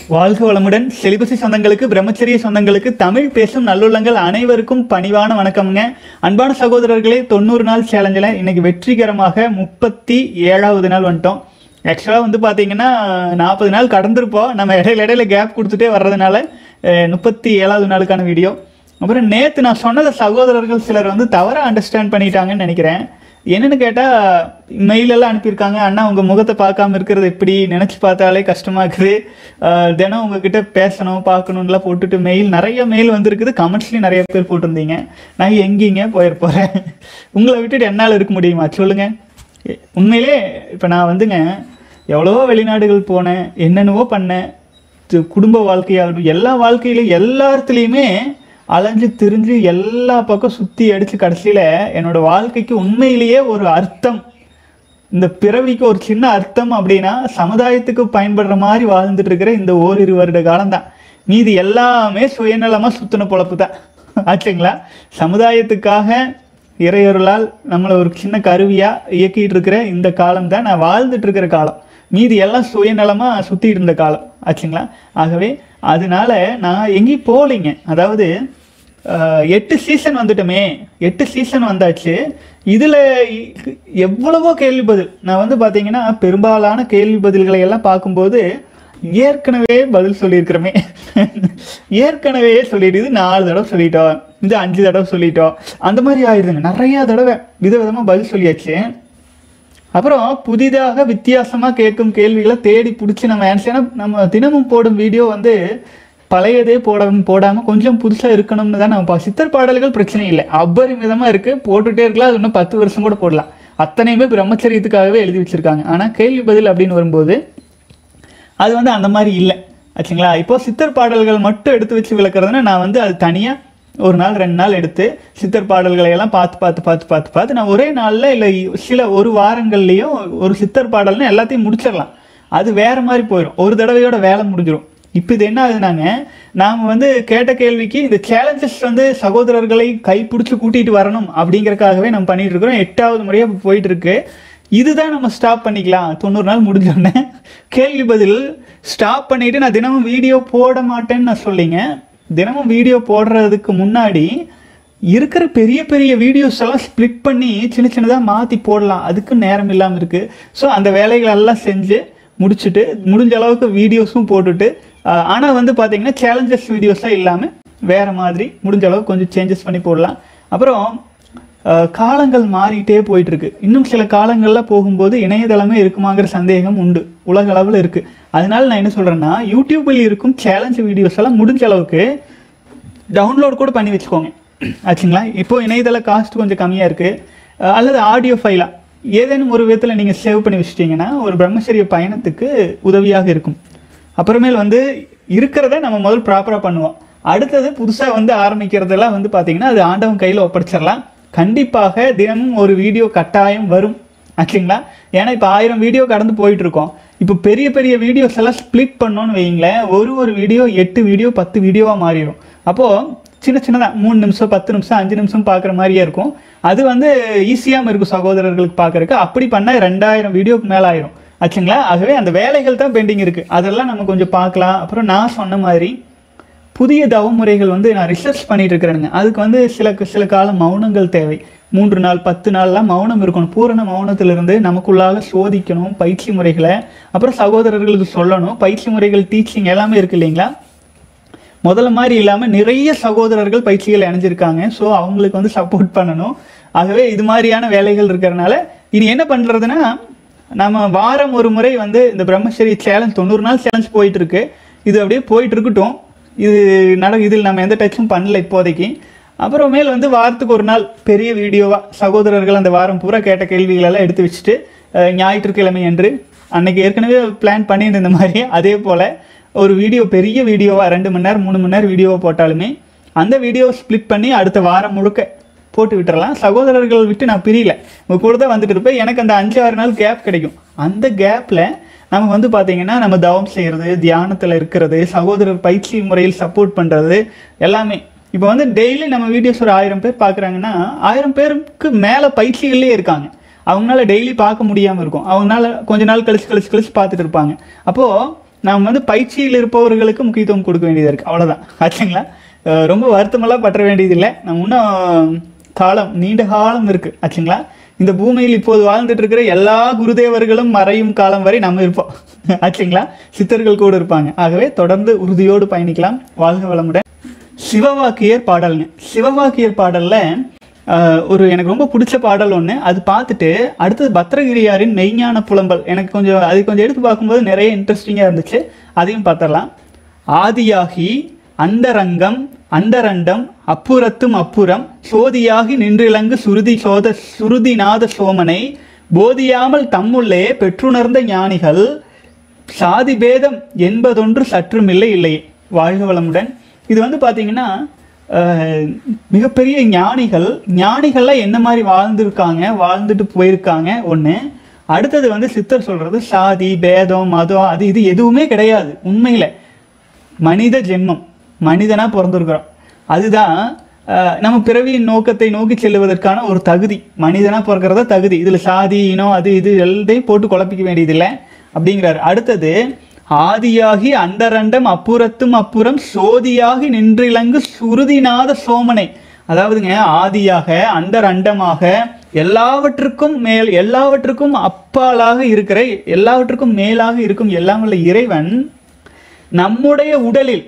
வாழ்க வளமுடன் செலிபசி சொந்தங்களுக்கு பிரம்மச்சரிய சொந்தங்களுக்கு தமிழ் பேசும் நல்லுள்ளங்கள் அனைவருக்கும் பணிவான வணக்கம்ங்க அன்பான சகோதரர்களே தொண்ணூறு நாள் சேலஞ்சில் இன்னைக்கு வெற்றிகரமாக முப்பத்தி ஏழாவது நாள் வந்துட்டோம் ஆக்சுவலாக வந்து பார்த்தீங்கன்னா நாற்பது நாள் கடந்திருப்போம் நம்ம இடையில இடையில கேப் கொடுத்துட்டே வர்றதுனால முப்பத்தி ஏழாவது நாளுக்கான வீடியோ அப்புறம் நேற்று நான் சொன்னதை சகோதரர்கள் சிலர் வந்து தவறாக அண்டர்ஸ்டாண்ட் பண்ணிட்டாங்கன்னு நினைக்கிறேன் என்னன்னு கேட்டால் மெயில் எல்லாம் அனுப்பியிருக்காங்க அண்ணா உங்கள் முகத்தை பார்க்காம இருக்கிறது எப்படி நினச்சி பார்த்தாலே கஷ்டமாக இருக்குது ஆஹ் தினம் உங்ககிட்ட பேசணும் பார்க்கணும்லாம் போட்டுட்டு மெயில் நிறைய மெயில் வந்திருக்குது கமெண்ட்ஸ்லையும் நிறைய பேர் போட்டிருந்தீங்க நான் எங்கேங்க போயிட போகிறேன் உங்களை விட்டுட்டு என்னால் இருக்க முடியுமா சொல்லுங்கள் உண்மையிலே இப்போ நான் வந்துங்க எவ்வளவோ வெளிநாடுகள் போனேன் என்னென்னவோ பண்ணேன் து- குடும்ப வாழ்க்கையாகட்டும் எல்லா வாழ்க்கையிலும் எல்லாத்துலேயுமே அலைஞ்சு திரிஞ்சு எல்லா பக்கம் சுற்றி அடித்து கடைசியில் என்னோட வாழ்க்கைக்கு உண்மையிலேயே ஒரு அர்த்தம் இந்த பிறவிக்கு ஒரு சின்ன அர்த்தம் அப்படின்னா சமுதாயத்துக்கு பயன்படுற மாதிரி வாழ்ந்துட்டு இருக்கிற இந்த ஓரிரு வருட காலம்தான் மீதி எல்லாமே சுயநலமாக சுத்தின பொழப்பு தான் ஆச்சுங்களா சமுதாயத்துக்காக இறையொருளால் நம்மளை ஒரு சின்ன கருவியாக இயக்கிட்டு இருக்கிற இந்த காலம் தான் நான் வாழ்ந்துட்டு இருக்கிற காலம் மீதி எல்லாம் சுயநலமாக சுற்றிட்டு இருந்த காலம் ஆச்சுங்களா ஆகவே அதனால நான் எங்கேயும் போகலைங்க அதாவது அஹ், எட்டு சீசன் வந்துட்டோமே எட்டு சீசன் வந்தாச்சு இதில் எவ்வளவோ கேள்வி பதில் நான் வந்து பார்த்தீங்கன்னா பெரும்பாலான கேள்வி பதில்களை எல்லாம் பார்க்கும்போது ஏற்கனவே பதில் சொல்லியிருக்கிறோமே ஏற்கனவே சொல்லிடுது நாலு தடவை சொல்லிட்டோம் இது அஞ்சு தடவை சொல்லிட்டோம் அந்த மாதிரி ஆயிடுதுங்க நிறைய தடவை விதவிதமாக பதில் சொல்லியாச்சு அப்புறம் புதிதாக வித்தியாசமாக கேட்கும் கேள்விகளை தேடி பிடிச்சி நம்ம ஆன்சர் ஏன்னா நம்ம தினமும் போடும் வீடியோ வந்து பழையதே போட போடாமல் கொஞ்சம் புதுசாக இருக்கணும்னு தான் நம்ம பா- சித்தர் பாடல்கள் பிரச்சனை இல்லை அபரிமிதமாக இருக்குது போட்டுகிட்டே இருக்கலாம் அது இன்னும் பத்து வருஷம் கூட போடலாம் அத்தனையுமே பிரம்மச்சரியத்துக்காகவே எழுதி வச்சிருக்காங்க ஆனால் கேள்வி பதில் அப்படின்னு வரும்போது அது வந்து அந்த மாதிரி இல்லை ஆச்சுங்களா இப்போ சித்தர் பாடல்கள் மட்டும் எடுத்து வச்சு விளக்குறதுன்னா நான் வந்து அது தனியாக ஒரு நாள் ரெண்டு நாள் எடுத்து சித்தர் பாடல்களை எல்லாம் பார்த்து பார்த்து பார்த்து பார்த்து பார்த்து நான் ஒரே நாளில் இல்லை சில ஒரு வாரங்கள்லேயும் ஒரு சித்தர் பாடல்னு எல்லாத்தையும் முடிச்சிடலாம் அது வேற மாதிரி போயிடும் ஒரு தடவையோட வேலை முடிஞ்சிடும் இப்போ இது என்ன ஆகுதுனாங்க நாம் வந்து கேட்ட கேள்விக்கு இந்த சேலஞ்சஸ் வந்து சகோதரர்களை கைப்பிடிச்சு கூட்டிகிட்டு வரணும் அப்படிங்கறக்காகவே நம்ம பண்ணிட்டு இருக்கிறோம் எட்டாவது முறையாக இப்போ போயிட்டு இருக்கு இதுதான் நம்ம ஸ்டாப் பண்ணிக்கலாம் தொண்ணூறு நாள் முடிஞ்சோடனே கேள்வி பதில் ஸ்டாப் பண்ணிட்டு நான் தினமும் வீடியோ போட மாட்டேன்னு நான் சொல்லிங்க தினமும் வீடியோ போடுறதுக்கு முன்னாடி இருக்கிற பெரிய பெரிய வீடியோஸ் எல்லாம் ஸ்ப்ளிட் பண்ணி சின்ன சின்னதாக மாற்றி போடலாம் அதுக்கு நேரம் இல்லாமல் இருக்குது ஸோ அந்த வேலைகள் எல்லாம் செஞ்சு முடிச்சுட்டு முடிஞ்ச அளவுக்கு வீடியோஸும் போட்டுட்டு ஆனால் வந்து பார்த்தீங்கன்னா சேலஞ்சஸ் வீடியோஸாக இல்லாமல் வேறு மாதிரி முடிஞ்ச அளவுக்கு கொஞ்சம் சேஞ்சஸ் பண்ணி போடலாம் அப்புறம் அஹ், காலங்கள் மாறிட்டே போயிட்டு இருக்கு இன்னும் சில காலங்கள்ல போகும்போது இணையதளமே இருக்குமாங்கிற சந்தேகம் உண்டு உலக அளவில் இருக்கு அதனால நான் என்ன சொல்றேன்னா யூடியூபில் இருக்கும் சேலஞ்ச் வீடியோஸ் எல்லாம் முடிஞ்ச அளவுக்கு டவுன்லோட் கூட பண்ணி வச்சுக்கோங்க ஆச்சுங்களா இப்போ இணையதள காஸ்ட் கொஞ்சம் கம்மியாக இருக்குது அல்லது ஆடியோ ஃபைலாக ஏதேனும் ஒரு விதத்தில் நீங்கள் சேவ் பண்ணி வச்சிட்டிங்கன்னா ஒரு பிரம்மச்சரிய பயணத்துக்கு உதவியாக இருக்கும் அப்புறமேல் வந்து இருக்கிறத நம்ம முதல் ப்ராப்பராக பண்ணுவோம் அடுத்தது புதுசாக வந்து ஆரம்பிக்கிறதெல்லாம் வந்து பார்த்தீங்கன்னா அது ஆண்டவன் கையில் ஒப்படைச்சிடலாம் கண்டிப்பாக தினமும் ஒரு வீடியோ கட்டாயம் வரும் ஆச்சுங்களா ஏன்னா இப்போ ஆயிரம் வீடியோ கடந்து போயிட்டு இருக்கோம் இப்போ பெரிய பெரிய வீடியோஸ் எல்லாம் ஸ்ப்ளிட் பண்ணோன்னு வைங்களேன் ஒரு ஒரு வீடியோ எட்டு வீடியோ பத்து வீடியோவாக மாறிடும் அப்போது சின்ன சின்னதாக மூணு நிமிஷம் பத்து நிமிஷம் அஞ்சு நிமிஷம் பார்க்குற மாதிரியே இருக்கும் அது வந்து ஈஸியாகவும் இருக்கும் சகோதரர்களுக்கு பார்க்கறதுக்கு அப்படி பண்ணால் ரெண்டாயிரம் வீடியோக்கு மேலே ஆயிரும் ஆச்சுங்களா ஆகவே அந்த வேலைகள் தான் பெண்டிங் இருக்குது அதெல்லாம் நம்ம கொஞ்சம் பார்க்கலாம் அப்புறம் நான் சொன்ன மாதிரி புதிய தவ முறைகள் வந்து நான் ரிசர்ச் பண்ணிட்டு இருக்கிறேனுங்க அதுக்கு வந்து சில சில காலம் மௌனங்கள் தேவை மூன்று நாள் பத்து நாள்லாம் மௌனம் இருக்கணும் பூரண மௌனத்திலிருந்து நமக்குள்ளாக சோதிக்கணும் பயிற்சி முறைகளை அப்புறம் சகோதரர்களுக்கு சொல்லணும் பயிற்சி முறைகள் டீச்சிங் எல்லாமே இருக்கு இல்லைங்களா முதல்ல மாதிரி இல்லாமல் நிறைய சகோதரர்கள் பயிற்சிகள் இணைஞ்சிருக்காங்க ஸோ அவங்களுக்கு வந்து சப்போர்ட் பண்ணணும் ஆகவே இது மாதிரியான வேலைகள் இருக்கிறனால இனி என்ன பண்ணுறதுன்னா நம்ம வாரம் ஒரு முறை வந்து இந்த பிரம்மச்சரிய சேலஞ்ச் தொண்ணூறு நாள் சேலஞ்ச் போயிட்டு இருக்கு இது அப்படியே போயிட்டு இருக்கட்டும் இது நட இதில் நம்ம எந்த டச்சும் பண்ணல இப்போதைக்கு அப்புறமேல் வந்து வாரத்துக்கு ஒரு நாள் பெரிய வீடியோவாக சகோதரர்கள் அந்த வாரம் பூரா கேட்ட கேள்விகளெல்லாம் எடுத்து வச்சுட்டு அஹ், ஞாயிற்றுக்கிழமை அன்று அன்னைக்கு ஏற்கனவே பிளான் பண்ணிட்டு இருந்த மாதிரி அதே போல் ஒரு வீடியோ பெரிய வீடியோவாக ரெண்டு மணி நேரம் மூணு மணி நேரம் வீடியோவை போட்டாலுமே அந்த வீடியோவை ஸ்ப்ளிட் பண்ணி அடுத்த வாரம் முழுக்க போட்டு விட்டுறலாம் சகோதரர்கள் விட்டு நான் பிரியல உங்க கூட தான் வந்துட்டு இருப்பேன் எனக்கு அந்த அஞ்சு ஆறு நாள் கேப் கிடைக்கும் அந்த கேப்பில் நம்ம வந்து பார்த்தீங்கன்னா நம்ம தவம் செய்கிறது தியானத்தில் இருக்கிறது சகோதரர் பயிற்சி முறையில் சப்போர்ட் பண்ணுறது எல்லாமே இப்போ வந்து டெய்லி நம்ம வீடியோஸ் ஒரு ஆயிரம் பேர் பார்க்குறாங்கன்னா ஆயிரம் பேருக்கு மேலே பயிற்சிகள்லேயே இருக்காங்க அவங்களால டெய்லி பார்க்க முடியாமல் இருக்கும் அவங்களால கொஞ்ச நாள் கழிச்சு கழிச்சு கழிச்சு பார்த்துட்டு இருப்பாங்க அப்போது நாம் வந்து பயிற்சியில் இருப்பவர்களுக்கு முக்கியத்துவம் கொடுக்க வேண்டியது இருக்குது அவ்வளோதான் ஆச்சுங்களா அஹ் ரொம்ப வருத்தமெல்லாம் பற்ற வேண்டியதில்லை நம்ம இன்னும் காலம் நீண்ட காலம் இருக்கு ஆச்சுங்களா இந்த பூமியில் இப்போது வாழ்ந்துட்டு இருக்கிற எல்லா குருதேவர்களும் மறையும் காலம் வரை நம்ம இருப்போம் ஆச்சுங்களா சித்தர்கள் கூட இருப்பாங்க ஆகவே தொடர்ந்து உறுதியோடு பயணிக்கலாம் வாழ்க வளமுடன் சிவவாக்கியர் பாடல்ங்க சிவவாக்கியர் பாடல்ல ஆஹ், ஒரு எனக்கு ரொம்ப பிடிச்ச பாடல் ஒன்று அது பார்த்துட்டு அடுத்தது பத்ரகிரியாரின் மெய்ஞான புலம்பல் எனக்கு கொஞ்சம் அது கொஞ்சம் எடுத்து பார்க்கும்போது நிறைய இன்ட்ரெஸ்டிங்காக இருந்துச்சு அதையும் பார்த்துடலாம் ஆதியாகி அண்டரங்கம் அண்டரண்டம் அப்புறத்தும் அப்புறம் சோதியாகி நின்றிலங்கு சுருதி சோத சுருதிநாத சோமனை போதியாமல் தம்முள்ளே பெற்றுணர்ந்த ஞானிகள் சாதி பேதம் என்பதொன்று சற்றுமில்லை இல்லையே வாழ்க வளமுடன் இது வந்து பார்த்தீங்கன்னா அஹ், மிகப்பெரிய ஞானிகள் ஞானிகள்லாம் என்ன மாதிரி வாழ்ந்திருக்காங்க வாழ்ந்துட்டு போயிருக்காங்க ஒன்று அடுத்தது வந்து சித்தர் சொல்றது சாதி பேதம் மதம் அது இது எதுவுமே கிடையாது உண்மையில் மனித ஜென்மம் மனிதனா பிறந்திருக்கிறோம் அதுதான் அஹ், நம்ம பிறவியின் நோக்கத்தை நோக்கி செல்லுவதற்கான ஒரு தகுதி மனிதனா பிறக்கிறதா தகுதி இதுல சாதி இனம் அது இது எல்லாத்தையும் போட்டு குழப்பிக்க வேண்டியதில்லை அப்படிங்கிறாரு அடுத்தது ஆதியாகி அண்டரண்டம் அப்புறத்தும் அப்புறம் சோதியாகி நின்றிலங்கு சுருதிநாத சோமனை அதாவதுங்க ஆதியாக அண்டர் அண்டமாக எல்லாவற்றுக்கும் மேல் எல்லாவற்றுக்கும் அப்பாலாக இருக்கிற எல்லாவற்றுக்கும் மேலாக இருக்கும் எல்லாம் வல்ல இறைவன் நம்முடைய உடலில்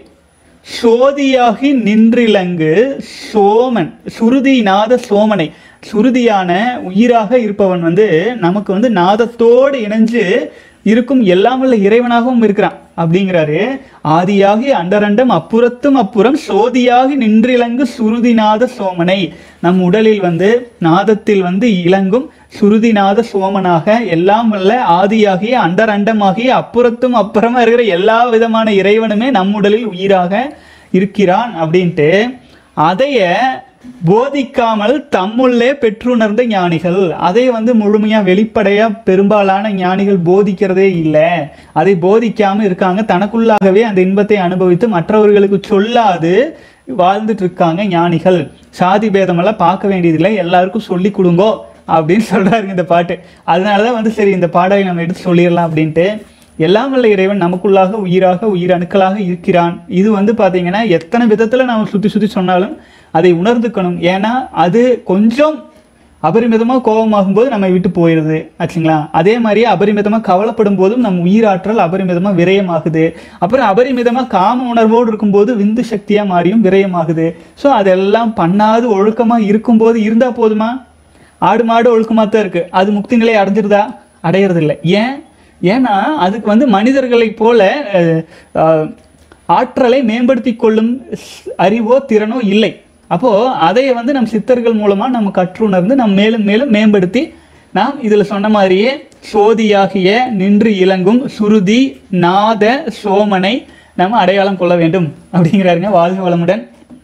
சோதியாகி நின்றிலங்கு சோமன் சுருதி நாத சோமனை சுருதியான உயிராக இருப்பவன் வந்து நமக்கு வந்து நாதத்தோடு இணைஞ்சு இருக்கும் எல்லாம் வல்ல இறைவனாகவும் இருக்கிறான் அப்படிங்கிறாரு ஆதியாகி அண்டரண்டம் அப்புறத்தும் அப்புறம் சோதியாகி நின்றிலங்கு சுருதிநாத சோமனை நம் உடலில் வந்து நாதத்தில் வந்து இலங்கும் சுருதிநாத சோமனாக எல்லாம் வல்ல ஆதியாகிய அண்டரண்டமாகிய அப்புறத்தும் அப்புறமா இருக்கிற எல்லா விதமான இறைவனுமே நம் உடலில் உயிராக இருக்கிறான் அப்படின்ட்டு அதைய போதிக்காமல் தம்முள்ளே பெற்றுணர்ந்த ஞானிகள் அதை வந்து முழுமையா வெளிப்படையா பெரும்பாலான ஞானிகள் போதிக்கிறதே இல்லை அதை போதிக்காம இருக்காங்க தனக்குள்ளாகவே அந்த இன்பத்தை அனுபவித்து மற்றவர்களுக்கு சொல்லாது வாழ்ந்துட்டு இருக்காங்க ஞானிகள் சாதி பேதமெல்லாம் பார்க்க வேண்டியதில்லை எல்லாருக்கும் சொல்லி கொடுங்கோ அப்படின்னு சொல்றாருங்க இந்த பாட்டு அதனாலதான் வந்து சரி இந்த பாடலை நம்ம எடுத்து சொல்லிடலாம் அப்படின்ட்டு எல்லாம் வல்ல இறைவன் நமக்குள்ளாக உயிராக உயிர் அணுக்களாக இருக்கிறான் இது வந்து பாத்தீங்கன்னா எத்தனை விதத்துல நாம சுத்தி சுத்தி சொன்னாலும் அதை உணர்ந்துக்கணும் ஏன்னா அது கொஞ்சம் அபரிமிதமா கோபமாகும் போது நம்மை விட்டு போயிடுது ஆச்சுங்களா அதே மாதிரியே அபரிமிதமா கவலைப்படும் போதும் நம் உயிராற்றல் அபரிமிதமா விரயமாகுது அப்புறம் அபரிமிதமா காம உணர்வோடு இருக்கும்போது விந்து சக்தியா மாறியும் விரயமாகுது ஸோ அதெல்லாம் பண்ணாது ஒழுக்கமா இருக்கும்போது இருந்தா போதுமா ஆடு மாடு ஒழுக்கமா தான் இருக்கு அது முக்தி நிலை அடைஞ்சிருதா அடையிறது இல்லை ஏன் ஏன்னா அதுக்கு வந்து மனிதர்களைப் போல அஹ், அஹ், ஆற்றலை மேம்படுத்தி கொள்ளும் ஸ்- அறிவோ திறனோ இல்லை அப்போ அதை வந்து நம் சித்தர்கள் மூலமா நம்ம கற்றுணர்ந்து நம் மேலும் மேலும் மேம்படுத்தி நாம் இதுல சொன்ன மாதிரியே சோதியாகிய நின்று இலங்கும் சுருதி நாத சோமனை நம்ம அடையாளம் கொள்ள வேண்டும் அப்படிங்கிறாருங்க வாழ்க வளமுடன்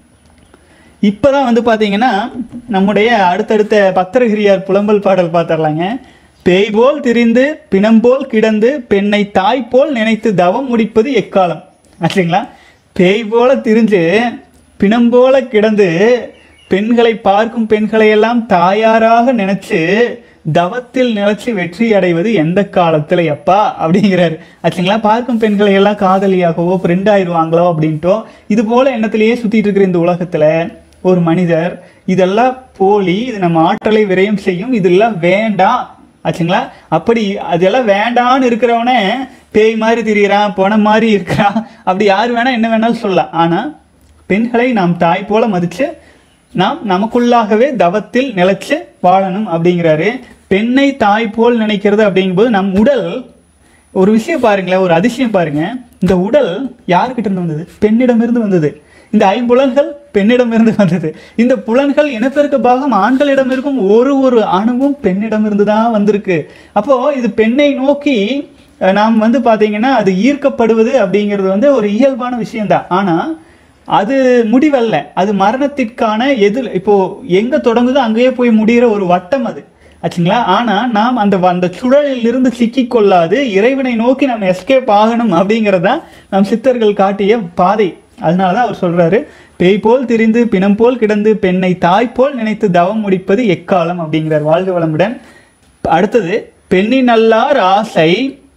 இப்பதான் வந்து பாத்தீங்கன்னா நம்முடைய அடுத்தடுத்த பத்திரகிரியார் புலம்பல் பாடல் பார்த்துடலாங்க பேய் போல் திரிந்து பிணம் போல் கிடந்து பெண்ணை தாய் போல் நினைத்து தவம் முடிப்பது எக்காலம் ஆச்சுங்களா பேய் போல திரிஞ்சு பிணம் போல கிடந்து பெண்களை பார்க்கும் பெண்களை எல்லாம் தாயாராக நினைச்சு தவத்தில் நிலைச்சு வெற்றி அடைவது எந்த காலத்துல எப்பா அப்படிங்கிறாரு ஆச்சுங்களா பார்க்கும் பெண்களை எல்லாம் காதலியாகவோ ஃப்ரெண்ட் ஆயிடுவாங்களோ அப்படின்ட்டோ இது போல எண்ணத்திலேயே சுத்திட்டு இருக்கிற இந்த உலகத்துல ஒரு மனிதர் இதெல்லாம் போலி இது நம்ம ஆற்றலை விரயம் செய்யும் இதெல்லாம் வேண்டாம் ஆச்சுங்களா அப்படி அதெல்லாம் வேண்டான்னு இருக்கிறவனே பேய் மாதிரி திரியிறான் பொண மாதிரி இருக்கிறான் அப்படி யார் வேணா என்ன வேணாலும் சொல்லலாம் ஆனா பெண்களை நாம் தாய் போல மதிச்சு நாம் நமக்குள்ளாகவே தவத்தில் நிலைச்சு வாழணும் அப்படிங்கிறாரு பெண்ணை தாய் போல் நினைக்கிறது அப்படிங்கும்போது நம் உடல் ஒரு விஷயம் பாருங்களேன் ஒரு அதிசயம் பாருங்க இந்த உடல் யாருக்கிட்ட இருந்து வந்தது பெண்ணிடமிருந்து வந்தது இந்த ஐம்புலன்கள் பெண்ணிடமிருந்து வந்தது இந்த புலன்கள் இனப்பெருக்க பாகம் ஆண்களிடம் இருக்கும் ஒரு ஒரு அணுவும் பெண்ணிடமிருந்து தான் வந்திருக்கு அப்போ இது பெண்ணை நோக்கி அஹ், நாம் வந்து பாத்தீங்கன்னா அது ஈர்க்கப்படுவது அப்படிங்கிறது வந்து ஒரு இயல்பான விஷயம்தான் ஆனா அது முடிவல்ல அது மரணத்திற்கான எதிர் இப்போ எங்க தொடங்குதோ அங்கேயே போய் முடிகிற ஒரு வட்டம் அது ஆச்சுங்களா ஆனா நாம் அந்த அந்த சுழலில் இருந்து சிக்கிக் கொள்ளாது இறைவனை நோக்கி நம்ம எஸ்கேப் ஆகணும் அப்படிங்கிறதா நம் சித்தர்கள் காட்டிய பாதை அதனாலதான் அவர் சொல்றாரு பேய் போல் திரிந்து பிணம் போல் கிடந்து பெண்ணை தாய் போல் நினைத்து தவம் முடிப்பது எக்காலம் அப்படிங்கிறார் வாழ்க வளமுடன் அடுத்தது பெண்ணினல்லார் ஆசை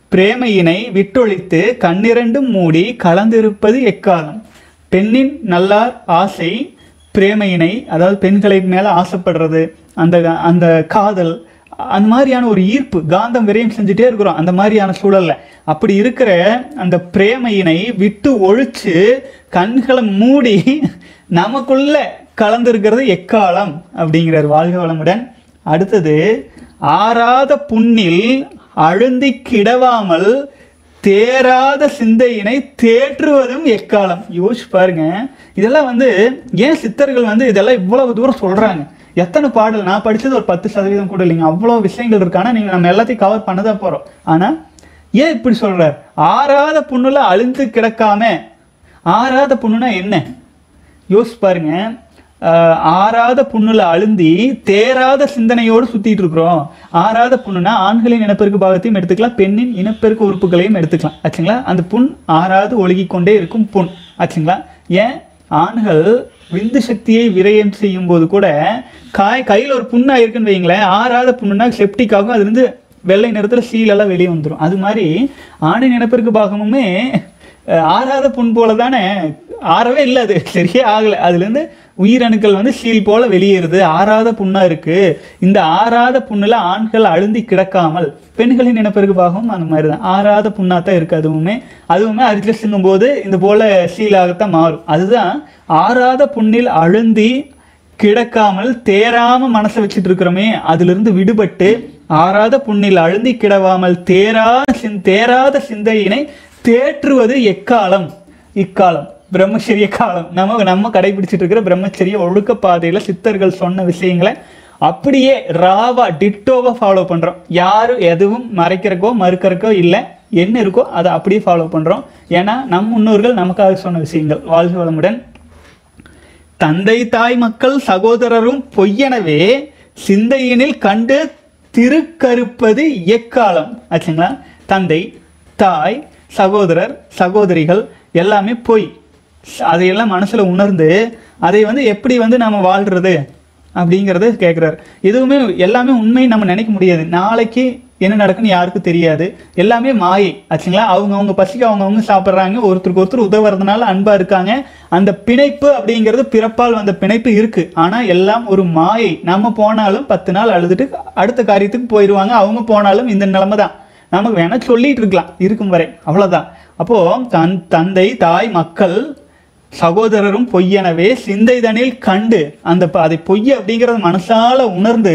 பிரேமையினை விட்டொழித்து கண்ணிரண்டும் மூடி கலந்திருப்பது எக்காலம் பெண்ணின் நல்லார் ஆசை பிரேமையினை அதாவது பெண்களை மேலே ஆசைப்படுறது அந்த அந்த காதல் அந்த மாதிரியான ஒரு ஈர்ப்பு காந்தம் விரயம் செஞ்சுட்டே இருக்கிறோம் அந்த மாதிரியான சூழல்ல அப்படி இருக்கிற அந்த பிரேமையினை விட்டு ஒழிச்சு கண்களை மூடி நமக்குள்ள கலந்திருக்கிறது எக்காலம் அப்படிங்கிறார் வாழ்க வளமுடன் அடுத்தது ஆறாத புண்ணில் அழுந்தி கிடவாமல் தேராத சிந்தையினை தேற்றுவதும் எக்காலம் யோசிச்சு பாருங்க இதெல்லாம் வந்து ஏன் சித்தர்கள் வந்து இதெல்லாம் இவ்வளவு தூரம் சொல்றாங்க எத்தனை பாடல் நான் படிச்சது ஒரு பத்து சதவீதம் கூட இல்லைங்க அவ்வளோ விஷயங்கள் இருக்கு ஆனா நீங்க நம்ம எல்லாத்தையும் கவர் பண்ணதான் போறோம் ஆனா ஏன் இப்படி சொல்றார் ஆறாத புண்ணுல அழுந்து கிடக்காம ஆறாத புண்ணுனா என்ன யோசிச்சு பாருங்க ஆஹ் ஆறாத புண்ணுல அழுந்தி தேராத சிந்தனையோடு சுத்திட்டு இருக்கிறோம் ஆறாத புண்ணுனா ஆண்களின் இனப்பெருக்கு பாகத்தையும் எடுத்துக்கலாம் பெண்ணின் இனப்பெருக்கு உறுப்புகளையும் எடுத்துக்கலாம் ஆச்சுங்களா அந்த புண் ஆறாது ஒழுகி கொண்டே இருக்கும் புண் ஆச்சுங்களா ஏன் ஆண்கள் விந்து சக்தியை விரயம் செய்யும் போது கூட காய் கையில் ஒரு புண்ணா இருக்குன்னு வைங்களேன் ஆறாத புண்ணுனா செப்டிக் ஆகும் அது வந்து வெள்ளை நிறத்துல சீலெல்லாம் வெளியே வந்துடும் அது மாதிரி ஆணின் இனப்பெருக்கு பாகமுமே அஹ், ஆறாத புண் போல தானே ஆறவே இல்லை அது சரியே ஆகலை அதுலேருந்து உயிரணுக்கள் வந்து சீல் போல வெளியேறுது ஆறாத புண்ணா இருக்கு இந்த ஆறாத புண்ணுல ஆண்கள் அழுந்தி கிடக்காமல் பெண்களின் இனப்பெருக்கு பாகம் அந்த மாதிரி தான் ஆறாத புண்ணா தான் இருக்கு அதுவுமே அதுவுமே அரிசில சிந்தும் போது இந்த போல சீலாகத்தான் மாறும் அதுதான் ஆறாத புண்ணில் அழுந்தி கிடக்காமல் தேராம மனசை வச்சுட்டு இருக்கிறோமே அதிலிருந்து விடுபட்டு ஆறாத புண்ணில் அழுந்தி கிடவாமல் தேராத சிந் தேராத சிந்தையினை தேற்றுவது எக்காலம் இக்காலம் பிரம்மச்சரிய காலம் நம்ம நம்ம கடைபிடிச்சிட்டு இருக்கிற பிரம்மச்சரிய ஒழுக்க பாதையில சித்தர்கள் சொன்ன விஷயங்களை அப்படியே ராவா டிட்டோவா ஃபாலோ பண்றோம் யாரும் எதுவும் மறைக்கிறக்கோ மறுக்கிறக்கோ இல்லை என்ன இருக்கோ அதை அப்படியே ஃபாலோ பண்றோம் ஏன்னா நம் முன்னோர்கள் நமக்காக சொன்ன விஷயங்கள் வாழ்க வளமுடன் தந்தை தாய் மக்கள் சகோதரரும் பொய்யெனவே சிந்தையினில் கண்டு திருக்கருப்பது எக்காலம் ஆச்சுங்களா தந்தை தாய் சகோதரர் சகோதரிகள் எல்லாமே பொய் அதையெல்லாம் மனசுல உணர்ந்து அதை வந்து எப்படி வந்து நம்ம வாழ்றது அப்படிங்கறத கேட்குறாரு எதுவுமே எல்லாமே உண்மை நம்ம நினைக்க முடியாது நாளைக்கு என்ன நடக்குன்னு யாருக்கும் தெரியாது எல்லாமே மாயை ஆச்சுங்களா அவங்க அவங்க பசிக்கு அவங்க அவங்க சாப்பிட்றாங்க ஒருத்தருக்கு ஒருத்தர் உதவுறதுனால அன்பா இருக்காங்க அந்த பிணைப்பு அப்படிங்கிறது பிறப்பால் வந்த பிணைப்பு இருக்கு ஆனா எல்லாம் ஒரு மாயை நம்ம போனாலும் பத்து நாள் அழுதுட்டு அடுத்த காரியத்துக்கு போயிடுவாங்க அவங்க போனாலும் இந்த நிலைமை தான் நமக்கு வேணா சொல்லிட்டு இருக்கலாம் இருக்கும் வரை அவ்வளவுதான் அப்போ தன் தந்தை தாய் மக்கள் சகோதரரும் பொய்யெனவே சிந்தைதனில் கண்டு அந்த ப- அதை பொய் அப்படிங்கறத மனசால உணர்ந்து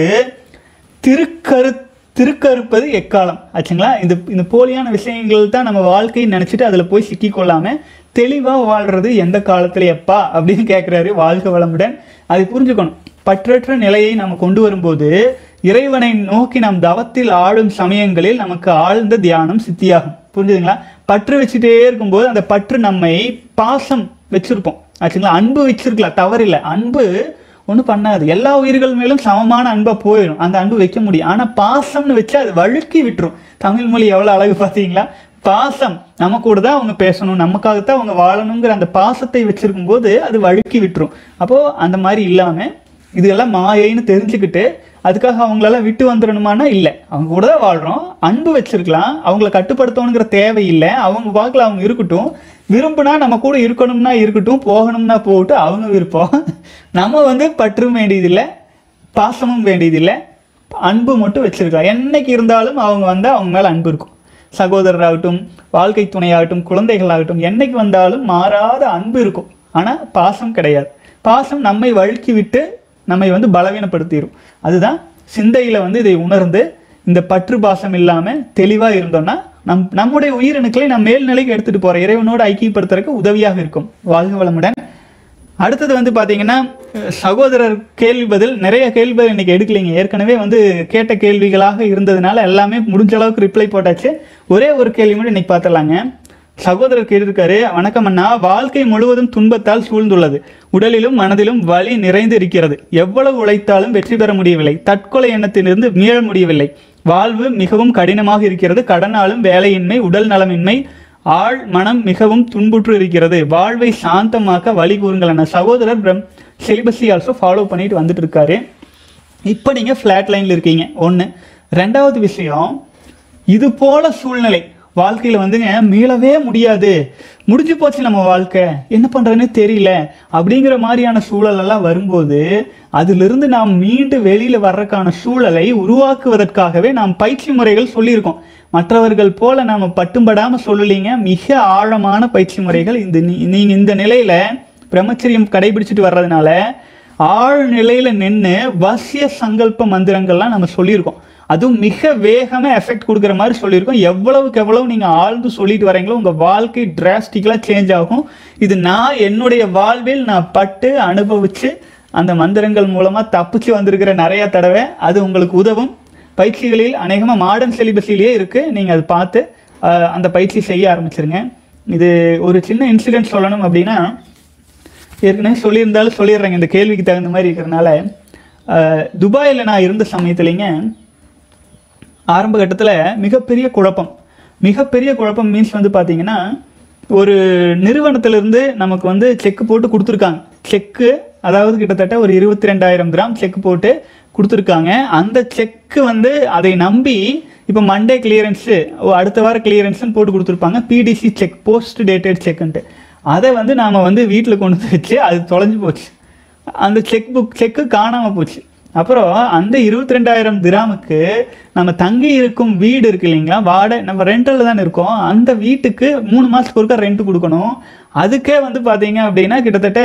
திருக்கரு திருக்கறுப்பது எக்காலம் ஆச்சுங்களா இந்த இந்த போலியான விஷயங்கள் தான் நம்ம வாழ்க்கையை நினைச்சிட்டு அதுல போய் சிக்கி கொள்ளாம தெளிவா வாழ்றது எந்த காலத்துல எப்பா அப்படின்னு கேட்கிறாரு வாழ்க வளமுடன் அதை புரிஞ்சுக்கணும் பற்றற்ற நிலையை நம்ம கொண்டு வரும்போது இறைவனை நோக்கி நாம் தவத்தில் ஆடும் சமயங்களில் நமக்கு ஆழ்ந்த தியானம் சித்தியாகும் புரிஞ்சுதுங்களா பற்று வச்சுட்டே இருக்கும்போது அந்த பற்று நம்மை பாசம் வச்சிருப்போம் ஆச்சுங்களா அன்பு வச்சிருக்கலாம் தவறில்லை அன்பு ஒன்றும் பண்ணாது எல்லா உயிர்கள் மேலும் சமமான அன்பா போயிடும் அந்த அன்பு வைக்க முடியும் ஆனா பாசம்னு வச்சு அது வழுக்கி விட்டுரும் தமிழ் மொழி எவ்வளவு அழகு பார்த்தீங்களா பாசம் நம்ம கூட தான் அவங்க பேசணும் நமக்காகத்தான் அவங்க வாழணுங்கிற அந்த பாசத்தை வச்சிருக்கும் போது அது வழுக்கி விட்டுரும் அப்போ அந்த மாதிரி இல்லாம இதெல்லாம் மாயைன்னு தெரிஞ்சுக்கிட்டு அதுக்காக அவங்களால விட்டு வந்துடணுமானா இல்லை அவங்க கூட தான் வாழ்றோம் அன்பு வச்சிருக்கலாம் அவங்கள கட்டுப்படுத்தணுங்கிற தேவை இல்லை அவங்க வாக்கில் அவங்க இருக்கட்டும் விரும்புனா நம்ம கூட இருக்கணும்னா இருக்கட்டும் போகணும்னா போகட்டும் அவங்க விருப்பம் நம்ம வந்து பற்றும் வேண்டியதில்லை பாசமும் வேண்டியதில்லை அன்பு மட்டும் வச்சிருக்கலாம் என்னைக்கு இருந்தாலும் அவங்க வந்து அவங்க மேல அன்பு இருக்கும் சகோதரராகட்டும் வாழ்க்கை துணையாகட்டும் குழந்தைகளாகட்டும் என்னைக்கு வந்தாலும் மாறாத அன்பு இருக்கும் ஆனா பாசம் கிடையாது பாசம் நம்மை வழுக்கி விட்டு நம்மை வந்து பலவீனப்படுத்திடும் அதுதான் சிந்தையில வந்து இதை உணர்ந்து இந்த பற்று பாசம் இல்லாம தெளிவா இருந்தோம்னா நம் நம்முடைய உயிரணுக்களை நம்ம மேல்நிலைக்கு எடுத்துட்டு போற இறைவனோடு ஐக்கியப்படுத்துறதுக்கு உதவியாக இருக்கும் வாழ்க வளமுடன் அடுத்தது வந்து பாத்தீங்கன்னா அஹ், சகோதரர் கேள்வி பதில் நிறைய கேள்வி பதில் இன்னைக்கு எடுக்கலைங்க ஏற்கனவே வந்து கேட்ட கேள்விகளாக இருந்ததுனால எல்லாமே முடிஞ்ச அளவுக்கு ரிப்ளை போட்டாச்சு ஒரே ஒரு கேள்வி மட்டும் இன்னைக்கு பார்த்துடலாங்க சகோதரர் கேட்டிருக்காரு வணக்கம் அண்ணா வாழ்க்கை முழுவதும் துன்பத்தால் சூழ்ந்துள்ளது உடலிலும் மனதிலும் வலி நிறைந்து இருக்கிறது எவ்வளவு உழைத்தாலும் வெற்றி பெற முடியவில்லை தற்கொலை எண்ணத்திலிருந்து மீள முடியவில்லை வாழ்வு மிகவும் கடினமாக இருக்கிறது கடனாலும் வேலையின்மை உடல் நலமின்மை ஆள் மனம் மிகவும் துன்புற்று இருக்கிறது வாழ்வை சாந்தமாக்க வழி கூறுங்கள் என சகோதரர் பிரம் சிலிபஸி ஆல்சோ ஃபாலோ பண்ணிட்டு வந்துட்டு இருக்காரு இப்போ நீங்கள் ஃப்ளாட் லைனில் இருக்கீங்க ஒன்று ரெண்டாவது விஷயம் இது போல சூழ்நிலை வாழ்க்கையில வந்துங்க மீளவே முடியாது முடிஞ்சு போச்சு நம்ம வாழ்க்கை என்ன பண்றதுன்னு தெரியல அப்படிங்கிற மாதிரியான சூழல் எல்லாம் வரும்போது அதிலிருந்து நாம் மீண்டு வெளியில வர்றதுக்கான சூழலை உருவாக்குவதற்காகவே நாம் பயிற்சி முறைகள் சொல்லியிருக்கோம் மற்றவர்கள் போல நாம பட்டும்படாம சொல்லலீங்க மிக ஆழமான பயிற்சி முறைகள் இந்த நீ- நீங்க இந்த நிலையில பிரம்மச்சரியம் கடைபிடிச்சிட்டு வர்றதுனால ஆழ் நிலையில நின்று வசிய சங்கல்ப மந்திரங்கள்லாம் நம்ம சொல்லியிருக்கோம் அதுவும் மிக வேகமா எஃபெக்ட் கொடுக்குற மாதிரி சொல்லியிருக்கோம் எவ்வளவுக்கு எவ்வளவு நீங்க ஆழ்ந்து சொல்லிட்டு வரீங்களோ உங்க வாழ்க்கை டிராஸ்டிக்கலா சேஞ்ச் ஆகும் இது நான் என்னுடைய வாழ்வில் நான் பட்டு அனுபவிச்சு அந்த மந்திரங்கள் மூலமா தப்பிச்சு வந்திருக்கிற நிறைய தடவை அது உங்களுக்கு உதவும் பயிற்சிகளில் அநேகமாக மாடர்ன் சிலிபஸிலேயே இருக்கு நீங்க அதை பார்த்து அஹ், அந்த பயிற்சி செய்ய ஆரம்பிச்சிருங்க இது ஒரு சின்ன இன்சிடென்ட் சொல்லணும் அப்படின்னா ஏற்கனவே சொல்லியிருந்தாலும் சொல்லிடுறேங்க இந்த கேள்விக்கு தகுந்த மாதிரி இருக்கிறனால அஹ், துபாயில் நான் இருந்த சமயத்துலேங்க ஆரம்ப கட்டத்தில் மிகப்பெரிய குழப்பம் மிகப்பெரிய குழப்பம் மீன்ஸ் வந்து பார்த்தீங்கன்னா ஒரு நிறுவனத்திலிருந்து நமக்கு வந்து செக் போட்டு கொடுத்துருக்காங்க செக்கு அதாவது கிட்டத்தட்ட ஒரு இருபத்தி ரெண்டாயிரம் கிராம் செக் போட்டு கொடுத்துருக்காங்க அந்த செக்கு வந்து அதை நம்பி இப்போ மண்டே கிளியரன்ஸு அடுத்த வார கிளியரன்ஸ்னு போட்டு கொடுத்துருப்பாங்க பிடிசி செக் போஸ்ட் டேட்டட் செக்குன்ட்டு அதை வந்து நாம் வந்து வீட்டில் கொண்டு வந்து வச்சு அது தொலைஞ்சு போச்சு அந்த செக் புக் செக்கு காணாமல் போச்சு அப்புறம் அந்த இருபத்தி ரெண்டாயிரம் திராமுக்கு நம்ம தங்கி இருக்கும் வீடு இருக்கு இல்லைங்களா வாடகை நம்ம ரெண்டலில் தானே இருக்கோம் அந்த வீட்டுக்கு மூணு மாதத்துக்கு ஒருக்கா ரெண்ட் கொடுக்கணும் அதுக்கே வந்து பார்த்தீங்க அப்படின்னா கிட்டத்தட்ட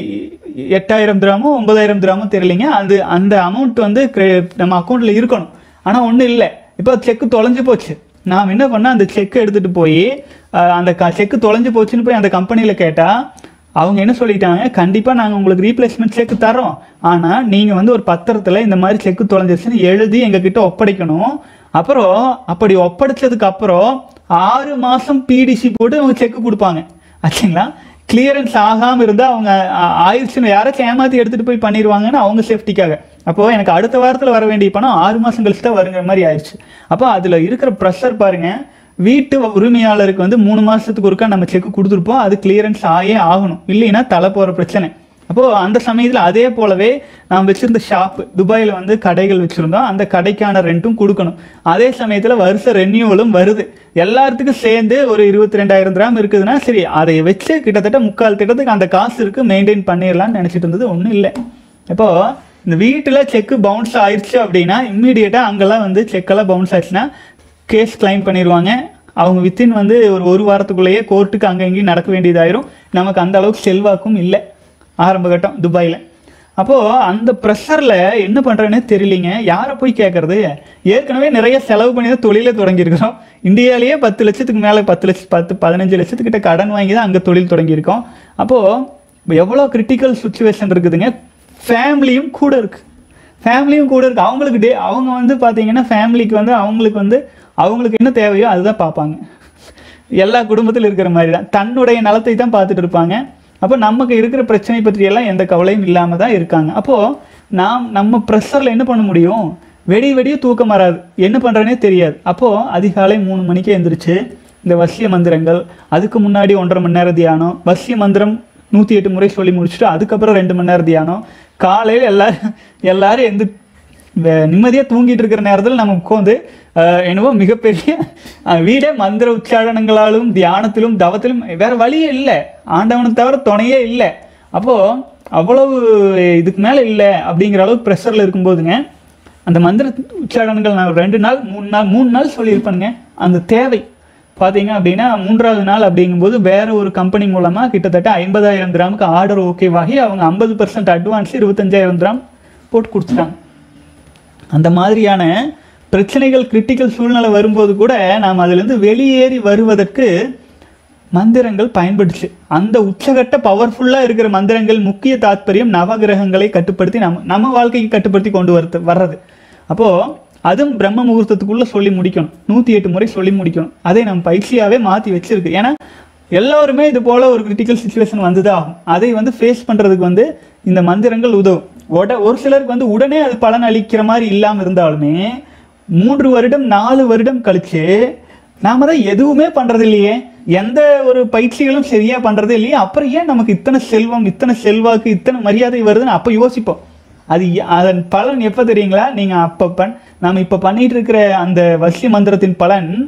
எட்டாயிரம் திராமோ ஒன்பதாயிரம் திராமோ தெரியலைங்க அது அந்த அமௌண்ட் வந்து cre- நம்ம அக்கௌண்ட்டில் இருக்கணும் ஆனால் ஒன்றும் இல்லை இப்போ செக்கு தொலைஞ்சு போச்சு நாம் என்ன பண்ண அந்த செக் எடுத்துட்டு போய் அஹ், அந்த செக்கு தொலைஞ்சு போச்சுன்னு போய் அந்த கம்பெனியில் கேட்டால் அவங்க என்ன சொல்லிட்டாங்க கண்டிப்பாக நாங்கள் உங்களுக்கு ரீப்ளேஸ்மெண்ட் செக் தரோம் ஆனால் நீங்கள் வந்து ஒரு பத்திரத்தில் இந்த மாதிரி செக்கு தொலைஞ்சிருச்சுன்னு எழுதி எங்ககிட்ட ஒப்படைக்கணும் அப்புறம் அப்படி ஒப்படைச்சதுக்கு அப்புறம் ஆறு மாதம் பிடிசி போட்டு அவங்க செக்கு கொடுப்பாங்க ஆச்சுங்களா கிளியரன்ஸ் ஆகாமல் இருந்தால் அவங்க ஆ- ஆயிடுச்சுன்னு யாராச்சும் ஏமாற்றி எடுத்துகிட்டு போய் பண்ணிடுவாங்கன்னு அவங்க சேஃப்டிக்காக அப்போ எனக்கு அடுத்த வாரத்தில் வர வேண்டிய பணம் ஆறு மாதம் கழிச்சு தான் வருங்கிற மாதிரி ஆயிடுச்சு அப்போ அதில் இருக்கிற ப்ரெஷர் பாருங்க வீட்டு உரிமையாளருக்கு வந்து மூணு மாசத்துக்கு ஒருக்கா நம்ம செக் கொடுத்துருப்போம் அது கிளியரன்ஸ் ஆயே ஆகணும் இல்லைன்னா தலை போகிற பிரச்சனை அப்போ அந்த சமயத்தில் அதே போலவே நாம் வச்சிருந்த ஷாப் துபாயில் வந்து கடைகள் வச்சிருந்தோம் அந்த கடைக்கான ரெண்ட்டும் கொடுக்கணும் அதே சமயத்தில் வருஷ ரெனியூவலும் வருது எல்லாத்துக்கும் சேர்ந்து ஒரு இருபத்தி ரெண்டாயிரம் கிராம் இருக்குதுன்னா சரி அதை வச்சு கிட்டத்தட்ட முக்கால் திட்டத்துக்கு அந்த காசு இருக்கு மெயின்டைன் பண்ணிடலாம்னு நினச்சிட்டு இருந்தது ஒன்றும் இல்லை இப்போ இந்த வீட்டில் செக்கு பவுன்ஸ் ஆயிடுச்சு அப்படின்னா இம்மீடியட்டாக அங்கெல்லாம் வந்து செக்கெல்லாம் பவுன்ஸ் ஆயிடுச்சுன்னா கேஸ் கிளைம் பண்ணிடுவாங்க அவங்க வித்தின் வந்து ஒரு ஒரு வாரத்துக்குள்ளேயே கோர்ட்டுக்கு அங்கே இங்கேயும் நடக்க வேண்டியதாயிரும் நமக்கு அந்த அளவுக்கு செல்வாக்கும் இல்லை ஆரம்ப கட்டம் துபாயில் அப்போது அந்த ப்ரெஷரில் என்ன பண்ணுறேன்னே தெரியலிங்க யாரை போய் கேட்குறது ஏற்கனவே நிறைய செலவு பண்ணி தான் தொழிலே தொடங்கியிருக்கிறோம் இந்தியாவிலேயே பத்து லட்சத்துக்கு மேலே பத்து லட்சம் பத்து பதினஞ்சு லட்சத்துக்கிட்ட கடன் வாங்கி தான் அங்கே தொழில் தொடங்கியிருக்கோம் அப்போது எவ்வளோ கிரிட்டிக்கல் சுச்சுவேஷன் இருக்குதுங்க ஃபேமிலியும் கூட இருக்குது ஃபேமிலியும் கூட இருக்கு அவங்களுக்கு டே அவங்க வந்து பார்த்தீங்கன்னா ஃபேமிலிக்கு வந்து அவங்களுக்கு வந்து அவங்களுக்கு என்ன தேவையோ அதுதான் பார்ப்பாங்க எல்லா குடும்பத்தில் இருக்கிற மாதிரி தான் தன்னுடைய நலத்தை தான் பார்த்துட்டு இருப்பாங்க அப்போ நமக்கு இருக்கிற பிரச்சனை பற்றியெல்லாம் எந்த கவலையும் இல்லாமல் தான் இருக்காங்க அப்போது நாம் நம்ம ப்ரெஷரில் என்ன பண்ண முடியும் வெடி வெடிய தூக்கம் வராது என்ன பண்ணுறேனே தெரியாது அப்போது அதிகாலை மூணு மணிக்கே எந்திரிச்சு இந்த வசிய மந்திரங்கள் அதுக்கு முன்னாடி ஒன்றரை மணி நேரம் தியானம் வசிய மந்திரம் நூற்றி எட்டு முறை சொல்லி முடிச்சுட்டு அதுக்கப்புறம் ரெண்டு மணி நேரம் தியானம் காலையில் எல்லாரும் எல்லாரும் எந்த நிம்மதியாக தூங்கிட்டு இருக்கிற நேரத்தில் நம்ம உட்காந்து அஹ், என்னவோ மிகப்பெரிய அஹ், வீடே மந்திர உச்சாரணங்களாலும் தியானத்திலும் தவத்திலும் வேற வழியே இல்லை ஆண்டவனை தவிர துணையே இல்லை அப்போது அவ்வளவு இதுக்கு மேலே இல்லை அப்படிங்கிற அளவுக்கு ப்ரெஷரில் இருக்கும்போதுங்க அந்த மந்திர உச்சாரணங்கள் நான் ரெண்டு நாள் மூணு நாள் மூணு நாள் சொல்லியிருப்பேனுங்க அந்த தேவை பார்த்தீங்க அப்படின்னா மூன்றாவது நாள் அப்படிங்கும்போது வேற ஒரு கம்பெனி மூலமாக கிட்டத்தட்ட ஐம்பதாயிரம் கிராமுக்கு ஆர்டர் ஓகேவாகி அவங்க ஐம்பது பர்சன்ட் அட்வான்ஸ் இருபத்தஞ்சாயிரம் கிராம் போட்டு கொடுத்துட்டாங்க அந்த மாதிரியான பிரச்சனைகள் கிரிட்டிக்கல் சூழ்நிலை வரும்போது கூட நாம் அதிலிருந்து வெளியேறி வருவதற்கு மந்திரங்கள் பயன்படுச்சு அந்த உச்சகட்ட பவர்ஃபுல்லாக இருக்கிற மந்திரங்கள் முக்கிய தாத்பரியம் நவகிரகங்களை கட்டுப்படுத்தி நம்ம நம்ம வாழ்க்கைக்கு கட்டுப்படுத்தி கொண்டு வரது வர்றது அப்போது அதுவும் பிரம்ம முகூர்த்தத்துக்குள்ளே சொல்லி முடிக்கணும் நூற்றி எட்டு முறை சொல்லி முடிக்கணும் அதை நம்ம பயிற்சியாகவே மாற்றி வச்சிருக்கு ஏன்னா எல்லாருமே இது போல ஒரு கிரிட்டிக்கல் சுச்சுவேஷன் வந்துதான் ஆகும் அதை வந்து ஃபேஸ் பண்ணுறதுக்கு வந்து இந்த மந்திரங்கள் உதவும் உட ஒரு சிலருக்கு வந்து உடனே அது பலன் அளிக்கிற மாதிரி இல்லாமல் இருந்தாலுமே மூன்று வருடம் நாலு வருடம் கழிச்சு நாம தான் எதுவுமே பண்றது இல்லையே எந்த ஒரு பயிற்சிகளும் சரியா பண்றது இல்லையே அப்புறம் ஏன் நமக்கு இத்தனை செல்வம் இத்தனை செல்வாக்கு இத்தனை மரியாதை வருதுன்னு அப்ப யோசிப்போம் அது எ- அதன் பலன் எப்போ தெரியுங்களா நீங்க அப்ப பண் நாம இப்ப பண்ணிட்டு இருக்கிற அந்த வசிய மந்திரத்தின் பலன்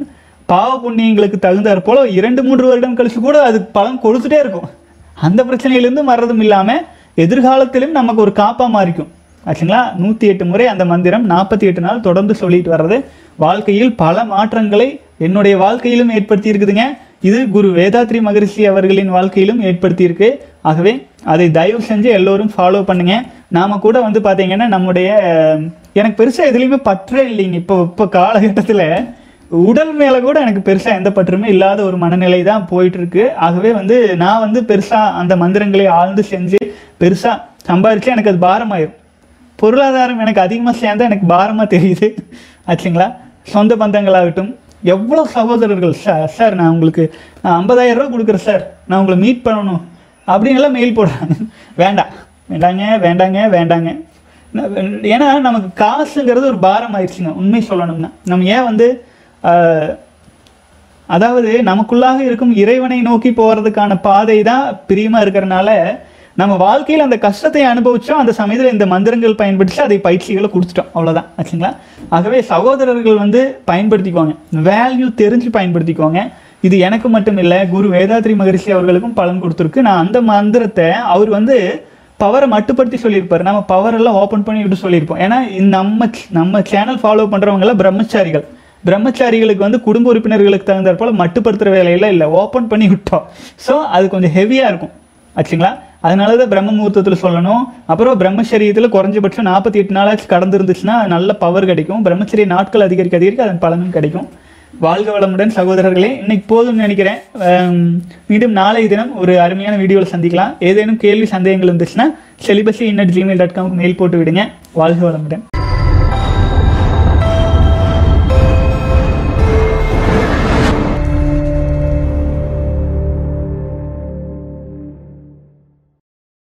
பாவ புண்ணியங்களுக்கு தகுந்தாற் போல இரண்டு மூன்று வருடம் கழிச்சு கூட அது பலன் கொடுத்துட்டே இருக்கும் அந்த பிரச்சனையிலிருந்து மறதும் இல்லாமல் எதிர்காலத்திலும் நமக்கு ஒரு காப்பா மாறிக்கும் ஆச்சுங்களா நூற்றி எட்டு முறை அந்த மந்திரம் நாற்பத்தி எட்டு நாள் தொடர்ந்து சொல்லிட்டு வர்றது வாழ்க்கையில் பல மாற்றங்களை என்னுடைய வாழ்க்கையிலும் ஏற்படுத்தி இருக்குதுங்க இது குரு வேதாத்ரி மகரிஷி அவர்களின் வாழ்க்கையிலும் ஏற்படுத்தியிருக்கு ஆகவே அதை தயவு செஞ்சு எல்லோரும் ஃபாலோ பண்ணுங்க நாம கூட வந்து பார்த்தீங்கன்னா நம்முடைய அஹ், எனக்கு பெருசாக எதுலேயுமே பற்றே இல்லைங்க இப்போ இப்போ காலகட்டத்தில் உடல் மேலே கூட எனக்கு பெருசாக எந்த பற்றுமே இல்லாத ஒரு மனநிலை தான் போயிட்டு இருக்கு ஆகவே வந்து நான் வந்து பெருசாக அந்த மந்திரங்களை ஆழ்ந்து செஞ்சு பெருசாக சம்பாதிச்சு எனக்கு அது பாரமாயிரும் பொருளாதாரம் எனக்கு அதிகமாக சேர்ந்தா எனக்கு பாரமாக தெரியுது ஆச்சுங்களா சொந்த பந்தங்களாகட்டும் எவ்வளோ சகோதரர்கள் சார் சார் நான் உங்களுக்கு நான் 50000 ரூபா கொடுக்குறேன் சார் நான் உங்களை மீட் பண்ணணும் அப்படின்னு எல்லாம் மெயில் போடுறாங்க வேண்டாம் வேண்டாங்க வேண்டாங்க வேண்டாங்க நான் ஏன்னா நமக்கு காசுங்கிறது ஒரு பாரம் ஆயிடுச்சுங்க உண்மை சொல்லணும்னா நம்ம ஏன் வந்து ஆஹ், அதாவது நமக்குள்ளாக இருக்கும் இறைவனை நோக்கி போறதுக்கான பாதை தான் பிரியமா இருக்கிறனால நம்ம வாழ்க்கையில் அந்த கஷ்டத்தை அனுபவிச்சோம் அந்த சமயத்தில் இந்த மந்திரங்கள் பயன்படுத்தி அதை பயிற்சிகளை கொடுத்துட்டோம் அவ்வளவுதான் ஆச்சுங்களா ஆகவே சகோதரர்கள் வந்து பயன்படுத்திக்குவாங்க வேல்யூ தெரிஞ்சு பயன்படுத்திக்குவாங்க இது எனக்கு மட்டும் இல்லை குரு வேதாத்ரி மகரிஷி அவர்களுக்கும் பலன் கொடுத்துருக்கு நான் அந்த மந்திரத்தை அவர் வந்து பவரை மட்டுப்படுத்தி சொல்லியிருப்பாரு நம்ம பவர் எல்லாம் ஓப்பன் பண்ணி விட்டு சொல்லியிருப்போம் ஏன்னா இந்த நம்ம நம்ம சேனல் ஃபாலோ பண்றவங்க எல்லாம் பிரம்மச்சாரிகள் பிரம்மச்சாரிகளுக்கு வந்து குடும்ப உறுப்பினர்களுக்கு தகுந்தாற் போல மட்டுப்படுத்துற வேலையெல்லாம் இல்லை ஓப்பன் பண்ணி விட்டோம் ஸோ அது கொஞ்சம் ஹெவியாக இருக்கும் ஆச்சுங்களா அதனால தான் பிரம்ம முகூர்த்தத்தில் சொல்லணும் அப்புறம் பிரம்மச்சரியத்தில் குறைஞ்சபட்சம் நாற்பத்தி எட்டு நாளாச்சு கடந்து இருந்துச்சுன்னா நல்ல பவர் கிடைக்கும் பிரம்மச்சரிய நாட்கள் அதிகரிக்க அதிகரிக்க அதன் பலனும் கிடைக்கும் வாழ்க வளமுடன் சகோதரர்களே இன்னைக்கு போதும்னு நினைக்கிறேன் ஆம், மீண்டும் நாளை தினம் ஒரு அருமையான வீடியோவில் சந்திக்கலாம் ஏதேனும் கேள்வி சந்தேகங்கள் இருந்துச்சுன்னா செலிபஸி இன்னட் ஜிமெயில் டாட் காம்க்கு மெயில் போட்டு விடுங்க வாழ்க வளமுடன்